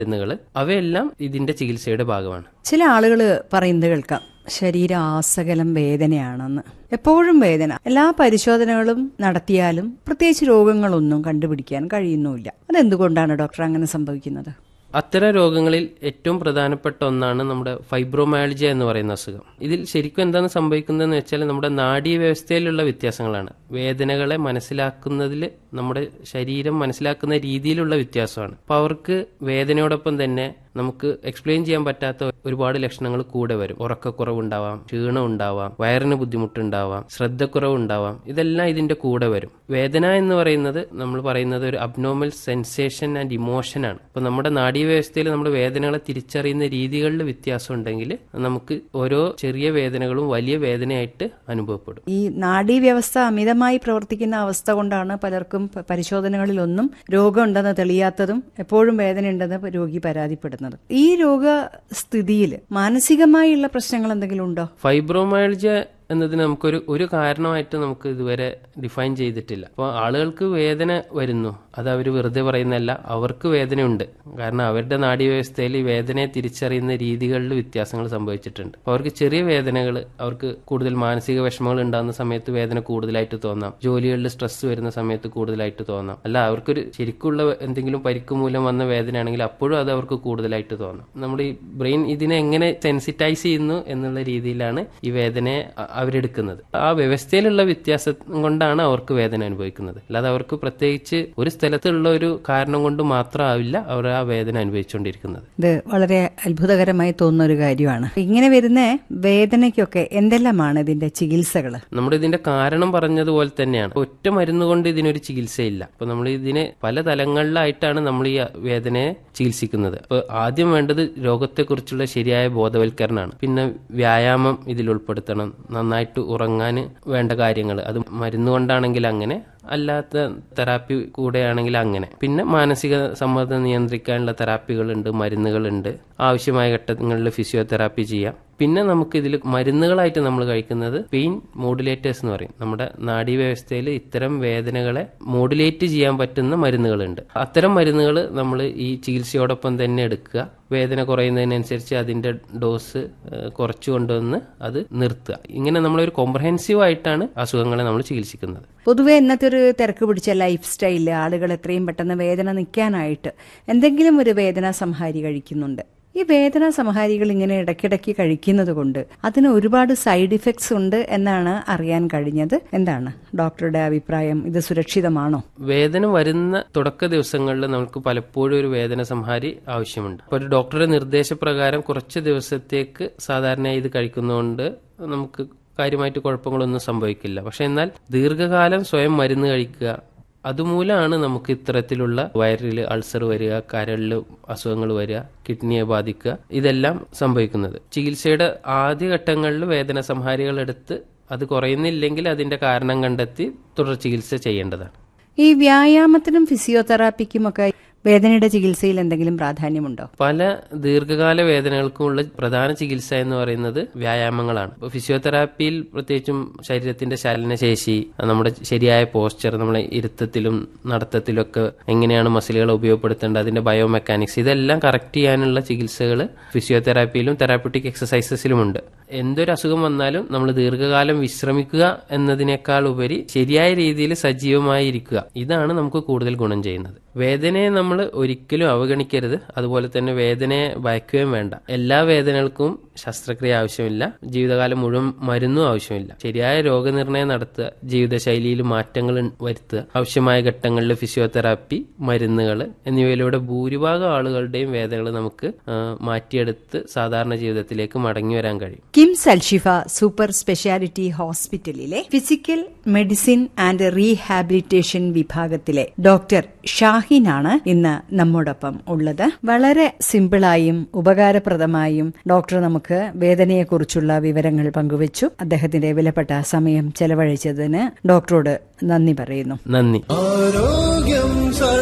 മരുന്നുകൾ അവയെല്ലാം ഇതിന്റെ ചികിത്സയുടെ ഭാഗമാണ് ചില ആളുകൾ പറയുന്നത് കേൾക്കാം ശരീരം ആസകലം വേദനയാണെന്ന് എപ്പോഴും വേദന എല്ലാ പരിശോധനകളും നടത്തിയാലും പ്രത്യേകിച്ച് രോഗങ്ങളൊന്നും കണ്ടുപിടിക്കാൻ കഴിയുന്നുമില്ല അതെന്തുകൊണ്ടാണ് ഡോക്ടർ അങ്ങനെ സംഭവിക്കുന്നത് അത്തരം രോഗങ്ങളിൽ ഏറ്റവും പ്രധാനപ്പെട്ട ഒന്നാണ് നമ്മുടെ ഫൈബ്രോമയാൾജിയ എന്ന് പറയുന്ന അസുഖം ഇതിൽ ശരിക്കും എന്താണ് സംഭവിക്കുന്നതെന്ന് വെച്ചാൽ നമ്മുടെ നാഡീ വ്യവസ്ഥയിലുള്ള വ്യത്യാസങ്ങളാണ് വേദനകളെ മനസ്സിലാക്കുന്നതിൽ നമ്മുടെ ശരീരം മനസ്സിലാക്കുന്ന രീതിയിലുള്ള വ്യത്യാസമാണ് അപ്പോൾ അവർക്ക് വേദനയോടൊപ്പം തന്നെ നമുക്ക് എക്സ്പ്ലെയിൻ ചെയ്യാൻ പറ്റാത്ത ഒരുപാട് ലക്ഷണങ്ങൾ കൂടെ വരും ഉറക്കക്കുറവുണ്ടാവാം ക്ഷീണം ഉണ്ടാവാം വയറിന് ബുദ്ധിമുട്ടുണ്ടാവാം ശ്രദ്ധക്കുറവ് ഉണ്ടാവാം ഇതെല്ലാം ഇതിന്റെ കൂടെ വരും വേദന എന്ന് പറയുന്നത് നമ്മൾ പറയുന്നത് ഒരു അബ്നോർമൽ സെൻസേഷൻ ആൻഡ് ഇമോഷൻ ആണ് അപ്പൊ നമ്മുടെ നാഡീവ്യവസ്ഥയിൽ നമ്മുടെ വേദനകളെ തിരിച്ചറിയുന്ന രീതികളിൽ വ്യത്യാസം ഉണ്ടെങ്കിൽ നമുക്ക് ഓരോ ചെറിയ വേദനകളും വലിയ വേദനയായിട്ട് അനുഭവപ്പെടും ഈ നാഡീവ്യവസ്ഥ അമിതമായി പ്രവർത്തിക്കുന്ന അവസ്ഥ കൊണ്ടാണ് പലർക്കും പ- പരിശോധനകളിലൊന്നും രോഗമുണ്ടെന്ന് തെളിയാത്തതും എപ്പോഴും വേദനയുണ്ടെന്ന് രോഗി പരാതിപ്പെടുന്നത് ഈ രോഗസ്ഥിതിയിൽ മാനസികമായുള്ള പ്രശ്നങ്ങൾ എന്തെങ്കിലും ഉണ്ടോ ഫൈബ്രോമയാൾജിയ എന്നതിന് നമുക്കൊരു ഒരു കാരണമായിട്ട് നമുക്ക് ഇതുവരെ ഡിഫൈൻ ചെയ്തിട്ടില്ല അപ്പോൾ ആളുകൾക്ക് വേദന വരുന്നു അത് അവർ വെറുതെ പറയുന്നതല്ല അവർക്ക് വേദനയുണ്ട് കാരണം അവരുടെ നാഡീവ്യവസ്ഥയിൽ ഈ വേദനയെ തിരിച്ചറിയുന്ന രീതികളിൽ വ്യത്യാസങ്ങൾ സംഭവിച്ചിട്ടുണ്ട് അപ്പോൾ അവർക്ക് ചെറിയ വേദനകൾ അവർക്ക് കൂടുതൽ മാനസിക വിഷമങ്ങൾ ഉണ്ടാകുന്ന സമയത്ത് വേദന കൂടുതലായിട്ട് തോന്നാം ജോലികളിൽ സ്ട്രെസ് വരുന്ന സമയത്ത് കൂടുതലായിട്ട് തോന്നാം അല്ല അവർക്കൊരു ശരിക്കുള്ള എന്തെങ്കിലും പരിക്ക് മൂലം വന്ന വേദനയാണെങ്കിൽ അപ്പോഴും അത് അവർക്ക് കൂടുതലായിട്ട് തോന്നാം നമ്മുടെ ഈ ബ്രെയിൻ ഇതിനെ എങ്ങനെ സെൻസിറ്റൈസ് ചെയ്യുന്നു എന്നുള്ള രീതിയിലാണ് ഈ വേദനയെ അ- അവരെടുക്കുന്നത് ആ വ്യവസ്ഥയിലുള്ള വ്യത്യാസം കൊണ്ടാണ് അവർക്ക് വേദന അനുഭവിക്കുന്നത് അല്ലാതെ അവർക്ക് പ്രത്യേകിച്ച് ഒരു സ്ഥലത്തുള്ള ഒരു കാരണം കൊണ്ട് മാത്രമാവില്ല അവർ ആ വേദന അനുഭവിച്ചുകൊണ്ടിരിക്കുന്നത് ഇത് വളരെ അത്ഭുതകരമായി തോന്നുന്ന ഒരു കാര്യമാണ് ഇങ്ങനെ വരുന്ന വേദനയ്ക്കൊക്കെ എന്തെല്ലാമാണ് ഇതിന്റെ ചികിത്സകൾ നമ്മുടെ ഇതിന്റെ കാരണം പറഞ്ഞതുപോലെ തന്നെയാണ് ഒറ്റ മരുന്ന് കൊണ്ട് ഇതിനൊരു ചികിത്സയില്ല അപ്പൊ നമ്മൾ ഇതിനെ പല തലങ്ങളിലായിട്ടാണ് നമ്മൾ ഈ വേദനയെ ചികിത്സിക്കുന്നത് അപ്പൊ ആദ്യം വേണ്ടത് രോഗത്തെക്കുറിച്ചുള്ള ശരിയായ ബോധവൽക്കരണമാണ് പിന്നെ വ്യായാമം ഇതിൽ ഉൾപ്പെടുത്തണം നന്നായിട്ട് ഉറങ്ങാൻ വേണ്ട കാര്യങ്ങൾ അത് മരുന്ന് കൊണ്ടാണെങ്കിൽ അങ്ങനെ അല്ലാത്ത തെറാപ്പി കൂടെയാണെങ്കിൽ അങ്ങനെ പിന്നെ മാനസിക സമ്മർദ്ദം നിയന്ത്രിക്കാനുള്ള തെറാപ്പികളുണ്ട് മരുന്നുകളുണ്ട് ആവശ്യമായ ഘട്ടങ്ങളിൽ ഫിസിയോതെറാപ്പി ചെയ്യാം പിന്നെ നമുക്ക് ഇതിൽ മരുന്നുകളായിട്ട് നമ്മൾ കഴിക്കുന്നത് പെയിൻ മോഡുലേറ്റേഴ്സ് എന്ന് പറയും നമ്മുടെ നാഡീവ്യവസ്ഥയിൽ ഇത്തരം വേദനകളെ മോഡുലേറ്റ് ചെയ്യാൻ പറ്റുന്ന മരുന്നുകളുണ്ട് അത്തരം മരുന്നുകൾ നമ്മൾ ഈ ചികിത്സയോടൊപ്പം തന്നെ എടുക്കുക വേദന കുറയുന്നതിനനുസരിച്ച് അതിന്റെ ഡോസ് ഏഹ്, കുറച്ചു കൊണ്ടുവന്ന് അത് നിർത്തുക ഇങ്ങനെ നമ്മളൊരു കോംപ്രഹെൻസീവ് ആയിട്ടാണ് അസുഖങ്ങളെ നമ്മൾ ചികിത്സിക്കുന്നത് പൊതുവെ ഇന്നത്തെ ഒരു തിരക്ക് പിടിച്ച ലൈഫ് സ്റ്റൈലില് ആളുകൾ എത്രയും പെട്ടെന്ന് വേദന നിൽക്കാനായിട്ട് എന്തെങ്കിലും ഒരു വേദന സംഹാരി കഴിക്കുന്നുണ്ട് ഈ വേദന സംഹാരികൾ ഇങ്ങനെ ഇടയ്ക്കിടയ്ക്ക് കഴിക്കുന്നത് കൊണ്ട് അതിന് ഒരുപാട് സൈഡ് ഇഫക്ട്സ് ഉണ്ട് എന്നാണ് അറിയാൻ കഴിഞ്ഞത് എന്താണ് ഡോക്ടറുടെ അഭിപ്രായം ഇത് സുരക്ഷിതമാണോ വേദന വരുന്ന തുടക്ക ദിവസങ്ങളിൽ നമുക്ക് പലപ്പോഴും ഒരു വേദന സംഹാരി ആവശ്യമുണ്ട് അപ്പോൾ ഒരു ഡോക്ടറുടെ നിർദ്ദേശപ്രകാരം കുറച്ച് ദിവസത്തേക്ക് സാധാരണ ഇത് കഴിക്കുന്നതുകൊണ്ട് നമുക്ക് കാര്യമായിട്ട് കുഴപ്പങ്ങളൊന്നും സംഭവിക്കില്ല പക്ഷെ എന്നാൽ ദീർഘകാലം സ്വയം മരുന്ന് കഴിക്കുക അതുമൂലമാണ് നമുക്ക് ഇത്തരത്തിലുള്ള വയറിൽ അൾസർ വരിക കരളിൽ അസുഖങ്ങൾ വരിക കിഡ്നിയെ ബാധിക്കുക ഇതെല്ലാം സംഭവിക്കുന്നത് ചികിത്സയുടെ ആദ്യഘട്ടങ്ങളിൽ വേദന സംഹാരികൾ എടുത്ത് അത് കുറയുന്നില്ലെങ്കിൽ അതിന്റെ കാരണം കണ്ടെത്തി തുടർ ചികിത്സ ചെയ്യേണ്ടതാണ് ഈ വ്യായാമത്തിനും ഫിസിയോതെറാപ്പിക്കുമൊക്കെ വേദനയുടെ ചികിത്സയിൽ എന്തെങ്കിലും പ്രാധാന്യമുണ്ടോ പല ദീർഘകാല വേദനകൾക്കുമുള്ള പ്രധാന ചികിത്സ എന്ന് പറയുന്നത് വ്യായാമങ്ങളാണ് ഇപ്പോൾ ഫിസിയോതെറാപ്പിയിൽ പ്രത്യേകിച്ചും ശരീരത്തിന്റെ ചലനശേഷി നമ്മുടെ ശരിയായ പോസ്ചർ നമ്മളെ ഇരുത്തത്തിലും നടത്തത്തിലൊക്കെ എങ്ങനെയാണ് മസിലുകൾ ഉപയോഗപ്പെടുത്തേണ്ടത് അതിന്റെ ബയോ മെക്കാനിക്സ് ഇതെല്ലാം കറക്റ്റ് ചെയ്യാനുള്ള ചികിത്സകൾ ഫിസിയോതെറാപ്പിയിലും തെറാപ്യൂട്ടിക് എക്സസൈസസിലുമുണ്ട് എന്തൊരു അസുഖം വന്നാലും നമ്മൾ ദീർഘകാലം വിശ്രമിക്കുക എന്നതിനേക്കാൾ ഉപരി ശരിയായ രീതിയിൽ സജീവമായി ഇരിക്കുക ഇതാണ് നമുക്ക് കൂടുതൽ ഗുണം ചെയ്യുന്നത് വേദനയെ നമ്മൾ ഒരിക്കലും അവഗണിക്കരുത് അതുപോലെ തന്നെ വേദനയെ ഭയക്കുകയും വേണ്ട എല്ലാ വേദനകൾക്കും ശസ്ത്രക്രിയ ആവശ്യമില്ല ജീവിതകാലം മുഴുവൻ മരുന്നും ആവശ്യമില്ല ശരിയായ രോഗനിർണയം നടത്തുക ജീവിതശൈലിയിൽ മാറ്റങ്ങൾ വരുത്തുക ആവശ്യമായ ഘട്ടങ്ങളിൽ ഫിസിയോതെറാപ്പി മരുന്നുകൾ എന്നിവയിലൂടെ ഭൂരിഭാഗം ആളുകളുടെയും വേദനകൾ നമുക്ക് ആ, മാറ്റിയെടുത്ത് സാധാരണ ജീവിതത്തിലേക്ക് മടങ്ങി വരാൻ കഴിയും കിംസ് അൽഷിഫ സൂപ്പർ സ്പെഷ്യാലിറ്റി ഹോസ്പിറ്റലിലെ ഫിസിക്കൽ മെഡിസിൻ ആൻഡ് റീഹാബിലിറ്റേഷൻ വിഭാഗത്തിലെ ഡോക്ടർ ഷാഹിനാണ് ഇന്ന് നമ്മോടൊപ്പം ഉള്ളത് വളരെ സിമ്പിളായും ഉപകാരപ്രദമായും ഡോക്ടർ നമുക്ക് വേദനയെക്കുറിച്ചുള്ള വിവരങ്ങൾ പങ്കുവച്ചു അദ്ദേഹത്തിന്റെ വിലപ്പെട്ട സമയം ചെലവഴിച്ചതിന് ഡോക്ടറോട് നന്ദി പറയുന്നു നന്ദി ആരോഗ്യം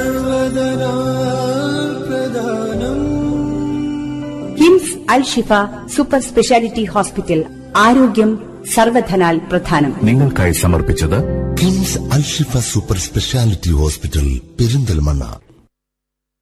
സർവദനാ പ്രധാനം KIMS Al Shifa super speciality hospital ആരോഗ്യം സർവധനാൽ പ്രധാനം നിങ്ങൾക്കായി സമർപ്പിച്ചത് KIMS Alshifa super speciality hospital Perinthalmanna